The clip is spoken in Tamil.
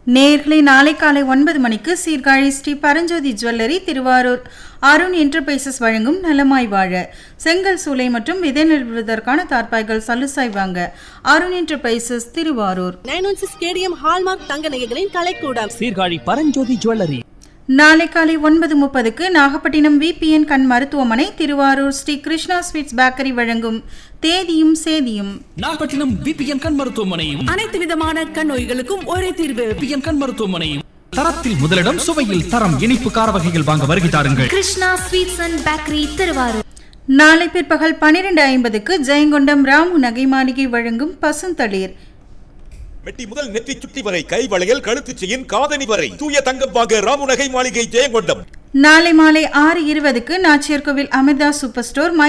நேர்களை நாளை காலை ஒன்பது மணிக்கு சீர்காழி ஸ்ரீ பரஞ்சோதி ஜுவல்லரி திருவாரூர் அருண் என்டர்பிரைசஸ் வழங்கும் நலமாய் வாழ செங்கல் சூளை மற்றும் விதை நிறுவுவதற்கான தார்பாய்கள் சலுசாய் வாங்க Arun enterprises Thiruvarur nine one six KDM hallmark தங்க நகைகளின் கலைக்கூடம் சீர்காழி பரஞ்சோதி ஜுவல்லரி நாளை காலை ஒன்பது முப்பதுக்கு நாகப்பட்டினம் விபிஎன் கண் மருத்துவமனை திருவாரூர் ஸ்ரீ கிருஷ்ணா ஸ்வீட்ஸ் பேக்கரி வழங்கும் தேதியும் சேதியும் நாகப்பட்டினம் பிபிஎன் கண் மருத்துவமனையும் அனைத்து விதமான கண் நோய்களுக்கும் ஒரே தீர்வு பிபிஎன் கண் மருத்துவமனையும் தரத்தில் முதலிடம் சுவையில் தரம் இனிப்பு கார வகைகள் வாங்க வருகை தாருங்கள் Krishna sweets and bakery Thiruvarur நாளை பிற்பகல் பன்னிரண்டு ஐம்பதுக்கு ஜெயங்கொண்டம் ராமு நகை மாளிகை வழங்கும் பசுந்தளிர் மெட்டி முதல் நெற்றி சுட்டி வரை கை வளையல் கழுத்து செயின் காதணி வரை தூய தங்கம் வாங்க ராமுநகை மாளிகை ஜெயங்கொண்டம் நாளை மாலை ஆறு இருபதுக்கு நாச்சியார் கோவில் அமிர்தா சூப்பர் ஸ்டோர்